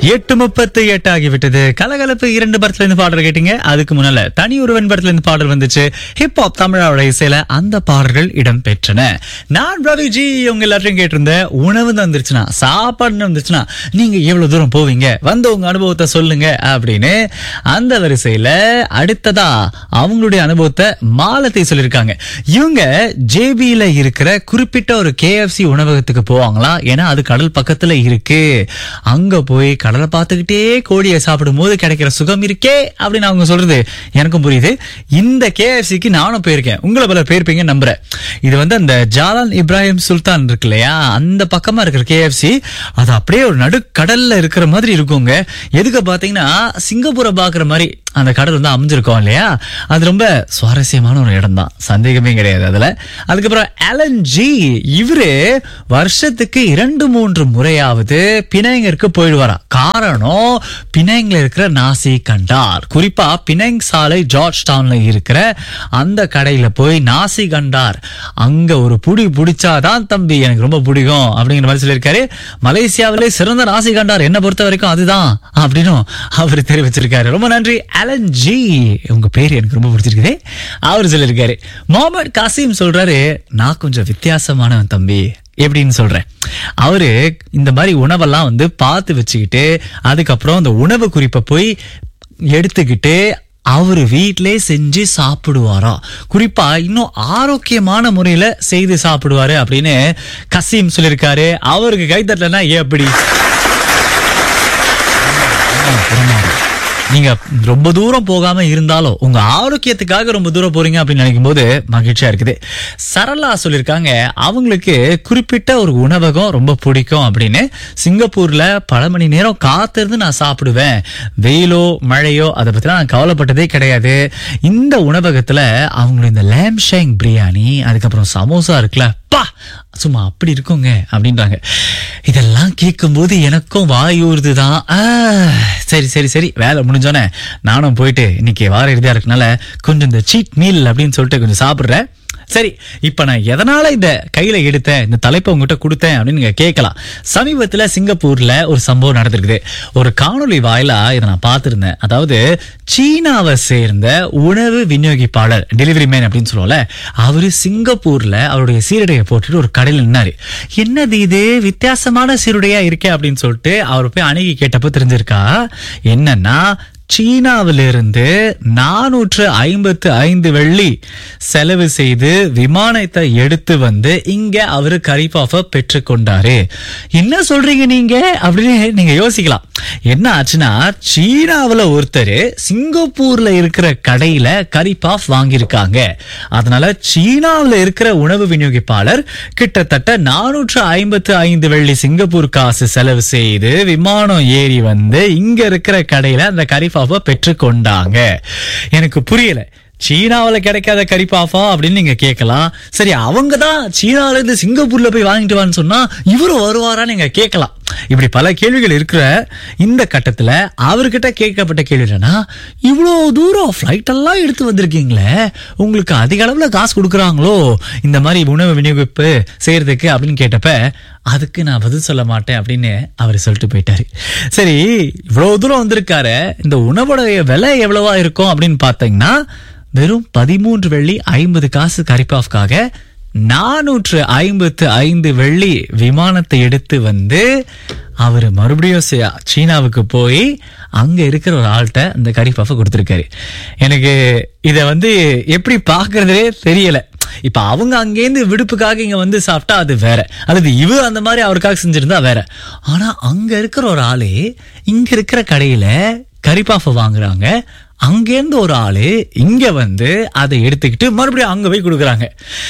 எட்டு முப்பத்து எட்டு ஆகிவிட்டது கலகலப்பு இரண்டு படத்துல இருந்து பாடல் கேட்டீங்க அதுக்கு முன்னால தனி ஒருவன் படத்துல இருந்து பாடல் வந்துச்சு ஹிப் ஹாப் தமிழோட இசையில அந்த பாடல்கள் இடம் பெற்றன நான் ரவி ஜி உங்க எல்லாத்தையும் கேட்டிருந்தேன் உணவு வந்துருச்சுன்னா சாப்பாடு வந்துருச்சுன்னா நீங்க எவ்வளவு தூரம் போவீங்க வந்து உங்க அனுபவத்தை சொல்லுங்க அப்படின்னு அந்த வரிசையில அடுத்ததா அவங்களுடைய அனுபவத்தை மாலத்தை சொல்லியிருக்காங்க இவங்க ஜேபியில இருக்கிற குறிப்பிட்ட ஒரு கேஎஃப்சி உணவகத்துக்கு போவாங்களாம் ஏன்னா அது கடல் பக்கத்துல இருக்கு அங்க போய் கடலை பார்த்துக்கிட்டே கோழியை சாப்பிடும் போது கிடைக்கிற சுகம் இருக்கே அப்படின்னு அவங்க சொல்றது எனக்கும் புரியுது இந்த கேஎஃப்சிக்கு நானும் போயிருக்கேன் உங்களை பல போயிருப்பீங்க நம்புறேன் இது வந்து அந்த ஜாலான் இப்ராஹிம் சுல்தான் இருக்கு இல்லையா அந்த பக்கமா இருக்கிற கேஎஃப்சி அது அப்படியே ஒரு நடுக்கடல்ல இருக்கிற மாதிரி இருக்குங்க எதுக்கு பாத்தீங்கன்னா சிங்கப்பூரை பாக்குற மாதிரி அந்த கடல் வந்து அமைஞ்சிருக்கோம் இல்லையா அது ரொம்ப சுவாரஸ்யமான ஒரு இடம் தான் சந்தேகமே கிடையாது அதுல அதுக்கப்புறம் அலன் ஜி இவரு வருஷத்துக்கு இரண்டு மூன்று முறையாவது பிணைங்கருக்கு போயிடுவாரா காரணம் பிணைங்ல இருக்கிற நாசி கண்டார் குறிப்பா பிணைங் சாலை ஜார்ஜ் டவுன்ல இருக்கிற அந்த கடையில போய் நாசி கண்டார் அங்க ஒரு புடி பிடிச்சாதான் தம்பி எனக்கு ரொம்ப பிடிக்கும் அப்படிங்கிற மாதிரி சொல்லியிருக்காரு மலேசியாவிலே சிறந்த நாசி கண்டார் என்ன பொறுத்த வரைக்கும் அதுதான் அப்படின்னு அவர் தெரிவிச்சிருக்காரு ரொம்ப நன்றி அலன் ஜி உங்க பேர் எனக்கு ரொம்ப பிடிச்சிருக்குதே அவர் சொல்லியிருக்காரு முகமது காசிம் சொல்றாரு நான் கொஞ்சம் வித்தியாசமானவன் தம்பி எப்படின்னு சொல்றேன் அவரு இந்த மாதிரி உணவெல்லாம் வந்து பார்த்து வச்சுக்கிட்டு அதுக்கப்புறம் அந்த உணவு குறிப்பை போய் எடுத்துக்கிட்டு அவரு வீட்டிலே செஞ்சு சாப்பிடுவாரா குறிப்பா இன்னும் ஆரோக்கியமான முறையில செய்து சாப்பிடுவாரு அப்படின்னு கசீம் சொல்லியிருக்காரு அவருக்கு கைத்தட்டலன்னா எப்படி நீங்க ரொம்ப தூரம் போகாம இருந்தாலும் உங்க ஆரோக்கியத்துக்காக ரொம்ப தூரம் போறீங்க அப்படின்னு நினைக்கும் போது மகிழ்ச்சியா இருக்குது சரளா சொல்லியிருக்காங்க அவங்களுக்கு குறிப்பிட்ட ஒரு உணவகம் ரொம்ப பிடிக்கும் அப்படின்னு சிங்கப்பூர்ல பல மணி நேரம் காத்திருந்து நான் சாப்பிடுவேன் வெயிலோ மழையோ அதை பத்தி நான் கவலைப்பட்டதே கிடையாது இந்த உணவகத்துல அவங்களுடைய இந்த லேம் ஷேங் பிரியாணி அதுக்கப்புறம் சமோசா இருக்குல்ல பா சும்மா அப்படி இருக்குங்க அப்படின்றாங்க இதெல்லாம் கேட்கும்போது எனக்கும் வாய் ஊறுதுதான் ஆ, சரி சரி சரி வேலை முடிஞ்சோன்னே நானும் போயிட்டு இன்னைக்கு வார இறுதியா இருக்கனால கொஞ்சம் இந்த சீட் மீல் அப்படின்னு சொல்லிட்டு கொஞ்சம் சாப்பிடுறேன் சரி இப்ப நான் எதனால இந்த கையில எடுத்தேன் இந்த தலைப்பை உங்ககிட்ட கொடுத்தேன் அப்படின்னு நீங்க கேட்கலாம் சமீபத்துல சிங்கப்பூர்ல ஒரு சம்பவம் நடந்திருக்குது ஒரு காணொளி வாயிலா இதை நான் பார்த்திருந்தேன் அதாவது சீனாவை சேர்ந்த உணவு விநியோகிப்பாளர் டெலிவரி மேன் அப்படின்னு சொல்லுவோம்ல அவரு சிங்கப்பூர்ல அவருடைய சீருடையை போட்டுட்டு ஒரு கடையில் நின்னாரு என்னது இது வித்தியாசமான சீருடையா இருக்கே அப்படின்னு சொல்லிட்டு அவர் போய் அணுகி கேட்டப்போ தெரிஞ்சிருக்கா என்னன்னா சீனாவிலிருந்து நானூற்று ஐம்பத்து ஐந்து வெள்ளி செலவு செய்து விமானத்தை எடுத்து வந்து இங்க அவரு கரிபாஃப பெற்றுக்கொண்டாரு என்ன சொல்றீங்க நீங்க அப்படின்னு நீங்க யோசிக்கலாம் என்ன ஆச்சுன்னா சீனாவுல ஒருத்தர் சிங்கப்பூர்ல இருக்கிற கடையில கரிபாஃப் வாங்கியிருக்காங்க அதனால சீனாவுல இருக்கிற உணவு விநியோகிப்பாளர் கிட்டத்தட்ட நானூற்று ஐம்பத்து ஐந்து வெள்ளி சிங்கப்பூர் காசு செலவு செய்து விமானம் ஏறி வந்து இங்க இருக்கிற கடையில அந்த கரிபாஃப பெற்றுக்கொண்டாங்க எனக்கு புரியல சீனாவுல கிடைக்காத கரிப்பாஃபா அப்படின்னு நீங்க கேட்கலாம் சரி அவங்க தான் சீனால இருந்து சிங்கப்பூர்ல போய் வாங்கிட்டு வான்னு சொன்னா இவரும் வருவாரான்னு நீங்க கேட்கலாம் இப்படி பல கேள்விகள் இருக்கிற இந்த கட்டத்துல அவர்கிட்ட கேட்கப்பட்ட கேள்வி என்னன்னா இவ்வளவு தூரம் ஃபிளைட் எல்லாம் எடுத்து வந்திருக்கீங்களே உங்களுக்கு அதிக அளவுல காசு கொடுக்குறாங்களோ இந்த மாதிரி உணவு விநியோகிப்பு செய்யறதுக்கு அப்படின்னு கேட்டப்ப அதுக்கு நான் பதில் சொல்ல மாட்டேன் அப்படின்னு அவர் சொல்லிட்டு போயிட்டாரு சரி இவ்வளவு தூரம் வந்திருக்காரு இந்த உணவுடைய விலை எவ்வளவா இருக்கும் அப்படின்னு பார்த்தீங்கன்னா வெறும் பதிமூன்று வெள்ளி ஐம்பது காசு கரிப்பாஃப்காக நானூற்று ஐம்பத்து ஐந்து வெள்ளி விமானத்தை எடுத்து வந்து அவர் மறுபடியும் சி- சீனாவுக்கு போய் அங்க இருக்கிற ஒரு ஆள்கிட்ட இந்த கரிப்பாஃபை கொடுத்துருக்காரு எனக்கு இத வந்து எப்படி பார்க்கறதே தெரியல இப்ப அவங்க அங்கேருந்து விடுப்புக்காக இங்க வந்து சாப்பிட்டா அது வேற அல்லது இவ அந்த மாதிரி அவருக்காக செஞ்சிருந்தா வேற ஆனா அங்க இருக்கிற ஒரு ஆளு இங்க இருக்கிற கடையில கரிப்பாஃபை வாங்குறாங்க அங்கேருந்து ஒரு ஆளு இங்க வந்து அதை எடுத்துக்கிட்டு மறுபடியும் அங்க போய் கொடுக்குறாங்க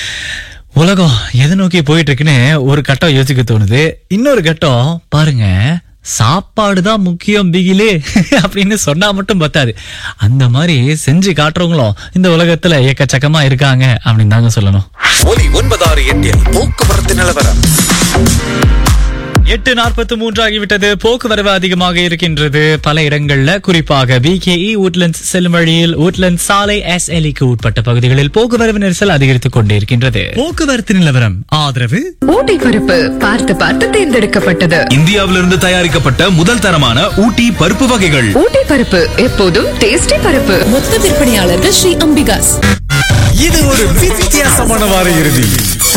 உலகம் எதை நோக்கி போயிட்டு இருக்குன்னு ஒரு கட்டம் யோசிக்க தோணுது இன்னொரு கட்டம் பாருங்க சாப்பாடு தான் முக்கியம் பிகிலே அப்படின்னு சொன்னா மட்டும் பத்தாது அந்த மாதிரி செஞ்சு காட்டுறவங்களும் இந்த உலகத்துல எக்கச்சக்கமா இருக்காங்க அப்படின்னு தாங்க சொல்லணும் ஒலி ஒன்பதாறு எட்டில் போக்குவரத்து நிலவரம் எட்டு நாற்பத்தி மூன்று ஆகிவிட்டது போக்குவரவு அதிகமாக இருக்கின்றது பல இடங்கள்ல குறிப்பாக பிகேஇ உட்லண்ட்ஸ் செல்லும் வழியில் உட்லண்ட் சாலை எஸ் க்கு உட்பட்ட பகுதிகளில் போக்குவரவு நெரிசல் அதிகரித்துக் கொண்டே இருக்கின்றது போக்குவரத்து நிலவரம் ஆதரவு ஊட்டி பருப்பு பார்த்து பார்த்து தேர்ந்தெடுக்கப்பட்டது இந்தியாவிலிருந்து தயாரிக்கப்பட்ட முதல் தரமான ஊட்டி பருப்பு வகைகள் ஊட்டி பருப்பு எப்போதும் டேஸ்டி பருப்பு மொத்த விற்பனையாளர்கள் ஸ்ரீ அம்பிகாஸ் இது ஒரு வித்தியாசமான வார இறுதி